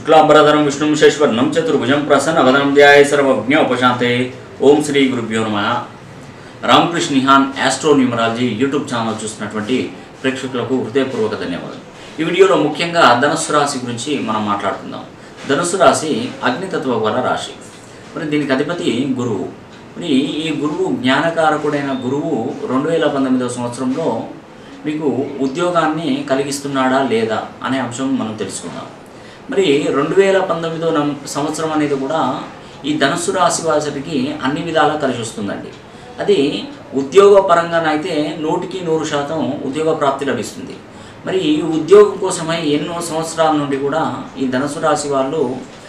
శుక్లాంబరధరం విష్ణుం శేశ్వర్ణం చతుర్భుజం ప్రసన్న వదనం ధ్యాయ సర్వజ్ఞ ఉపశాంతే ఓం శ్రీ గురుభ్యో నమ రామకృష్ణ నిహాన్ ఆస్ట్రో న్యూమరాలజీ యూట్యూబ్ ఛానల్ చూస్తున్నటువంటి ప్రేక్షకులకు హృదయపూర్వక ధన్యవాదాలు ఈ వీడియోలో ముఖ్యంగా ధనుస్సు రాశి గురించి మనం మాట్లాడుకుందాం ధనుస్సు రాశి అగ్నితత్వ వర రాశి మరి దీనికి అధిపతి గురువు మరి ఈ గురువు జ్ఞానకారకుడైన గురువు రెండు వేల పంతొమ్మిదవ సంవత్సరంలో మీకు ఉద్యోగాన్ని కలిగిస్తున్నాడా లేదా అనే అంశం మనం తెలుసుకుందాం మరి రెండు వేల పంతొమ్మిదో నం- సంవత్సరం అనేది కూడా ఈ ధనుస్సు రాశి వారికి అన్ని విధాలా కలిసి వస్తుందండి అది ఉద్యోగ పరంగానైతే నూటికి నూరు శాతం ఉద్యోగ ప్రాప్తి లభిస్తుంది మరి ఈ ఉద్యోగం కోసమై ఎన్నో సంవత్సరాల నుండి కూడా ఈ ధనుసు రాశి వాళ్ళు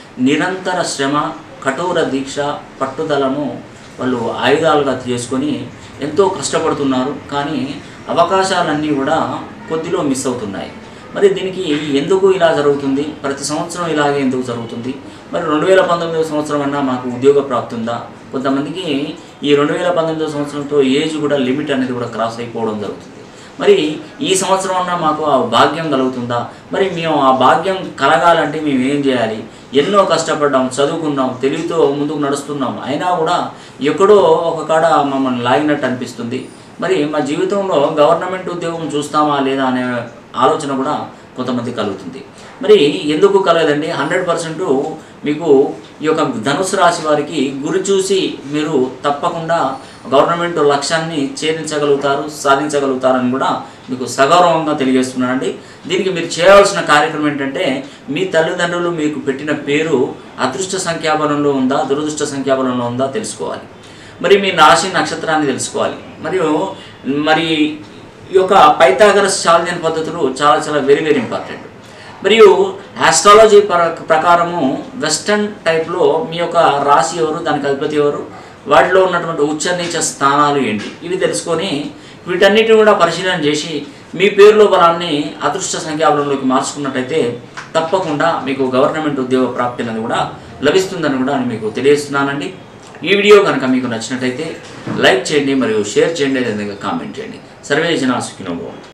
నిరంతర శ్రమ కఠోర దీక్ష పట్టుదలను వాళ్ళు ఆయుధాలుగా చేసుకొని ఎంతో కష్టపడుతున్నారు కానీ అవకాశాలన్నీ కూడా కొద్దిలో మిస్ అవుతున్నాయి మరి దీనికి ఎందుకు ఇలా జరుగుతుంది ప్రతి సంవత్సరం ఇలాగే ఎందుకు జరుగుతుంది మరి రెండు వేల పంతొమ్మిదవ సంవత్సరం అన్నా మాకు ఉద్యోగ ప్రాప్తి ఉందా కొంతమందికి ఈ రెండు వేల పంతొమ్మిదవ సంవత్సరంతో ఏజ్ కూడా లిమిట్ అనేది కూడా క్రాస్ అయిపోవడం జరుగుతుంది మరి ఈ సంవత్సరం అన్నా మాకు ఆ భాగ్యం కలుగుతుందా మరి మేము ఆ భాగ్యం కలగాలంటే మేము ఏం చేయాలి ఎన్నో కష్టపడ్డాం చదువుకున్నాం తెలివితో ముందుకు నడుస్తున్నాం అయినా కూడా ఎక్కడో ఒక కాడ మమ్మల్ని లాగినట్టు అనిపిస్తుంది మరి మా జీవితంలో గవర్నమెంట్ ఉద్యోగం చూస్తామా లేదా అనే ఆలోచన కూడా కొంతమంది కలుగుతుంది మరి ఎందుకు కలగదండి హండ్రెడ్ పర్సెంట్ మీకు ఈ యొక్క ధనుసు రాశి వారికి గురి చూసి మీరు తప్పకుండా గవర్నమెంట్ లక్ష్యాన్ని ఛేదించగలుగుతారు సాధించగలుగుతారని కూడా మీకు సగౌరవంగా తెలియజేస్తున్నానండి దీనికి మీరు చేయవలసిన కార్యక్రమం ఏంటంటే మీ తల్లిదండ్రులు మీకు పెట్టిన పేరు అదృష్ట సంఖ్యాబలంలో ఉందా దురదృష్ట సంఖ్యాబలంలో ఉందా తెలుసుకోవాలి మరి మీ రాశి నక్షత్రాన్ని తెలుసుకోవాలి మరియు మరి ఈ యొక్క పైథాగరస్ చాలజన్ పద్ధతులు చాలా చాలా వెరీ వెరీ ఇంపార్టెంట్ మరియు ఆస్ట్రాలజీ ప్ర ప్రకారము వెస్టర్న్ టైప్లో మీ యొక్క రాశి ఎవరు దానికి అధిపతి ఎవరు వాటిలో ఉన్నటువంటి ఉచ్చ నీచ స్థానాలు ఏంటి ఇవి తెలుసుకొని వీటన్నిటిని కూడా పరిశీలన చేసి మీ పేరులో బలాన్ని అదృష్ట సంఖ్యాబలంలోకి మార్చుకున్నట్టయితే తప్పకుండా మీకు గవర్నమెంట్ ఉద్యోగ ప్రాప్తి అనేది కూడా లభిస్తుందని కూడా నేను మీకు తెలియజేస్తున్నానండి ఈ వీడియో కనుక మీకు నచ్చినట్టయితే లైక్ చేయండి మరియు షేర్ చేయండి అదేవిధంగా కామెంట్ చేయండి సర్వే జనా సుఖినోభవం